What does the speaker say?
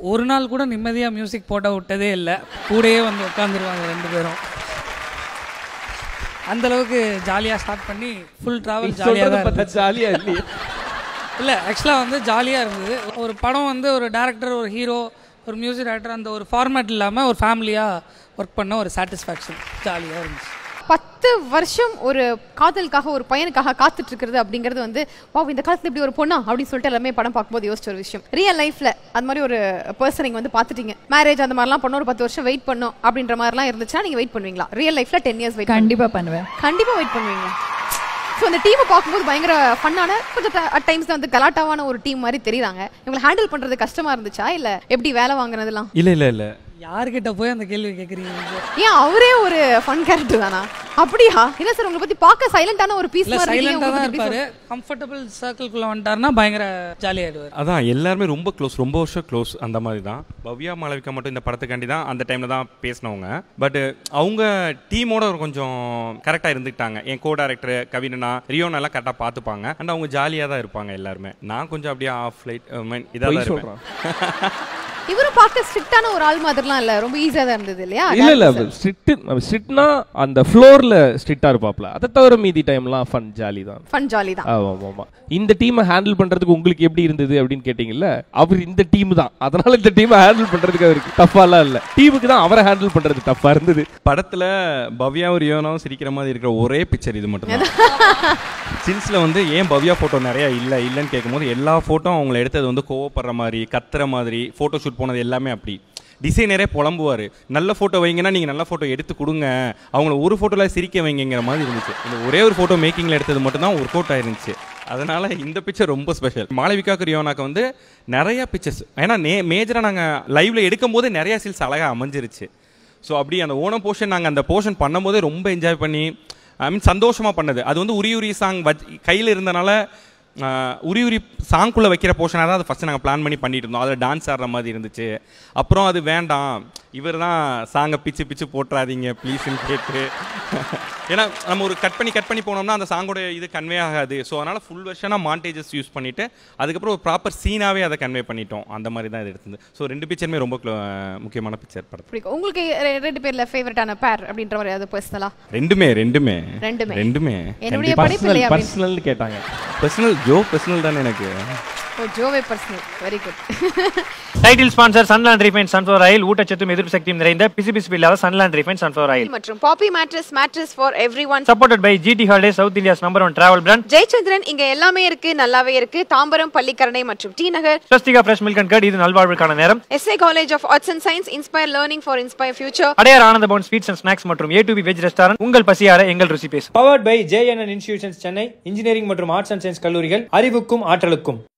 ஒரு நாள் கூட நிம்மதியாக மியூசிக் போட்ட விட்டதே இல்லை கூடயே வந்து உட்காந்துருவாங்க ரெண்டு பேரும் அந்த அளவுக்கு ஜாலியாக ஸ்டார்ட் பண்ணி ஃபுல் ட்ராவல் ஜாலியாக தான் பார்த்தா ஜாலியா இல்லையே இல்லை ஆக்சுவலாக வந்து ஜாலியாக இருந்தது ஒரு படம் வந்து ஒரு டேரக்டர் ஒரு ஹீரோ ஒரு மியூசிக் டைரக்டர் அந்த ஒரு ஃபார்மேட் இல்லாமல் ஒரு ஃபேமிலியாக ஒர்க் பண்ண ஒரு சாட்டிஸ்ஃபேக்ஷன் ஜாலியாக இருந்துச்சு பத்து வருஷம் ஒரு காதலுக்காக ஒரு பையனுக்காக காத்துட்டு இருக்கிறது அப்படிங்கிறது வந்து வாவ் இந்த காலத்துல இப்படி ஒரு பொண்ணா அப்படின்னு சொல்லிட்டு எல்லாமே படம் பார்க்கும்போது யோசிச்ச ஒரு விஷயம் ரியல் லைஃப்ல அந்த மாதிரி ஒரு பர்சன் நீங்க வந்து பார்த்துட்டீங்க மேரேஜ் அந்த மாதிரிலாம் பண்ண ஒரு பத்து வருஷம் வெயிட் பண்ணும் அப்படின்ற மாதிரிலாம் இருந்துச்சுன்னா நீங்க வெயிட் பண்ணுவீங்களா ரியல் லைஃப்ல டென் இயர்ஸ் வெயிட் கண்டிப்பா பண்ணுவேன் கண்டிப்பா வெயிட் பண்ணுவீங்க ஸோ இந்த டீமை பார்க்கும்போது பயங்கர ஃபன்னான கொஞ்சம் அட் டைம்ஸ் வந்து கலாட்டாவான ஒரு டீம் மாதிரி தெரியுறாங்க இவங்களை ஹேண்டில் பண்றது கஷ்டமா இருந்துச்சா இல்ல எப்படி வேலை வாங்குனதெல்லாம் இல்ல இல்ல இல்ல யார்கிட்ட போய் அந்த கேள்வி கேட்குறீங்க ஏன் அவரே ஒரு ஃபன் கேரக்டர் தானா அப்படியா இல்ல சார் உங்களை பத்தி பார்க்க சைலண்டான ஒரு பீஸ் இல்லை மாதிரி இருக்கீங்க. சைலண்டாக தான் உங்களை பத்தி இருப்பார் கம்ஃபர்டபுள் சர்க்கிள்குள்ளே வந்துட்டாருன்னா பயங்கர ஜாலியாகிடுவார் அதான் எல்லாருமே ரொம்ப க்ளோஸ் ரொம்ப வருஷம் க்ளோஸ் அந்த மாதிரி தான் பவ்யா மாளவிகா மட்டும் இந்த படத்துக்காண்டி தான் அந்த டைமில் தான் பேசினவங்க பட் அவங்க டீமோட கொஞ்சம் கரெக்டாக இருந்துக்கிட்டாங்க என் கோ டேரக்டர் கவினா ரியோன் எல்லாம் கரெக்டாக பார்த்துப்பாங்க அண்ட் அவங்க ஜாலியாக தான் இருப்பாங்க எல்லாருமே நான் கொஞ்சம் அப்படியே ஆஃப் லைட் மீன் இதாக பொய் தான் இருப்பேன் சொல்றான் இவரும் பார்க்க ஸ்ட்ரிக்டான ஒரு ஆள் மாதிரிலாம் இல்ல ரொம்ப ஈஸியா தான் இருந்தது இல்லையா இல்ல இல்ல ஸ்ட்ரிக்ட் ஸ்ட்ரிக்ட்னா அந்த ஃப்ளோர்ல ஸ்ட்ரிக்டா இருப்பாப்ல அதை தவிர மீதி டைம்லாம் ஃபன் ஜாலி தான் ஃபன் ஜாலி தான் ஆமா ஆமா, ஆமா இந்த டீமை ஹேண்டில் பண்றதுக்கு உங்களுக்கு எப்படி இருந்தது அப்படின்னு கேட்டீங்கல்ல அவர் இந்த டீம் தான் அதனால இந்த டீமை ஹேண்டில் பண்றதுக்கு அவருக்கு டஃப்பாலாம் இல்ல டீமுக்கு தான் அவரை ஹேண்டில் பண்றது டஃப்பா இருந்தது படத்தில் பவ்யாவும் ரியோனாவும் சிரிக்கிற மாதிரி இருக்கிற ஒரே பிக்சர் இது மட்டும் சின்ஸில் வந்து ஏன் பவ்யா ஃபோட்டோ நிறையா இல்லை இல்லைன்னு கேட்கும்போது எல்லா ஃபோட்டோ அவங்கள எடுத்தது வந்து கோவப்படுற மாதிரி கத்துற மாதிரி ஃபோட்டோ ஷூட் போனது எல்லாமே அப்படி டிசைனரே புலம்புவார் நல்ல ஃபோட்டோ வைங்கன்னா நீங்கள் நல்ல ஃபோட்டோ எடுத்து கொடுங்க அவங்கள ஒரு ஃபோட்டோவில் சிரிக்க வைங்கிற மாதிரி இருந்துச்சு இந்த ஒரே ஒரு ஃபோட்டோ மேக்கிங்கில் எடுத்தது மட்டும் தான் ஒர்க் அவுட் ஆயிருந்துச்சு அதனால் இந்த பிக்சர் ரொம்ப ஸ்பெஷல் மாளவிகாக்கு ரியோனாக்கு வந்து நிறைய பிக்சர்ஸ் ஏன்னா நே மேஜராக நாங்கள் லைவில் எடுக்கும் போதே நிறைய சீல்ஸ் அழகாக அமைஞ்சிருச்சு ஸோ அப்படி அந்த ஓணம் போர்ஷன் நாங்கள் அந்த போர்ஷன் பண்ணும்போதே ரொம்ப என்ஜாய் பண்ணி ஐ மீன் சந்தோஷமாக பண்ணது அது வந்து உரி உரி சாங் வச் கையில் இருந்தனால ஆஹ், உரி உரி சாங்குள்ளே வைக்கிற போர்ஷனாக தான் அதை ஃபஸ்ட்டு நாங்கள் பிளான் பண்ணி பண்ணிட்டு இருந்தோம் அதில் டான்ஸ் ஆடுற மாதிரி இருந்துச்சு அப்புறம் அது வேண்டாம் இவர் தான் சாங்கை பிச்சு பிச்சு போட்டுறாதீங்க ப்ளீஸ்ன்னு கேட்டு ஏன்னா நம்ம ஒரு கட் பண்ணி கட் பண்ணி போனோம்னா அந்த சாங்கோட இது கன்வே ஆகாது ஸோ அதனால் ஃபுல் வெர்ஷனாக மாண்டேஜஸ் யூஸ் பண்ணிவிட்டு அதுக்கப்புறம் ஒரு ப்ராப்பர் சீனாகவே அதை கன்வே பண்ணிட்டோம் அந்த மாதிரி தான் இது எடுத்தது ஸோ ரெண்டு பிக்சருமே ரொம்ப clo- முக்கியமான பிக்சர் படத்தில் பிடிக்கும் உங்களுக்கு ரெ- ரெண்டு பேர்ல ஃபேவரட்டான பேர் அப்படின்ற மாதிரி அது பர்சனலா ரெண்டுமே ரெண்டுமே ரெண்டுமே. ரெண்டுமே என்னுடைய படைப்பு பர்சனல் இல்லையா அப்படின்னு பர்சனல்னு கேட்டாங்க பர்சனல் ஜோ பர்சனல் தானே எனக்கு ஓ ஜோவே personal very good title sponsor Sunland refine sunflower oil ஊட்டச்சத்தும் எதிர்ப்பு சக்தியும் நிறைந்த பிசி பிசி இல்லாத சன்லாண்ட் ரீஃபைன் சன்ஃபிளவர் ஆயில் மற்றும் Poppy mattress mattress for every one supported by GT holiday South India's number one travel brand Jayachandran இங்க எல்லாமே இருக்கு நல்லாவே இருக்கு தாம்பரம் பள்ளிக்கரணை மற்றும் T Nagar Swasthika fresh milk and curd இது நல்வாழ்வுக்கான நேரம் SA college of arts and science inspire learning for inspire future Adyar Ananda Bhavan sweets and snacks மற்றும் A to B veg restaurant உங்கள் பசியார எங்கள் ருசி பேசும் powered by JNN institutions Chennai engineering மற்றும் ஆர்ட்ஸ் அண்ட் சயின்ஸ் கல்லூரிகள் அறிவுக்கும் ஆற்றலுக்கும்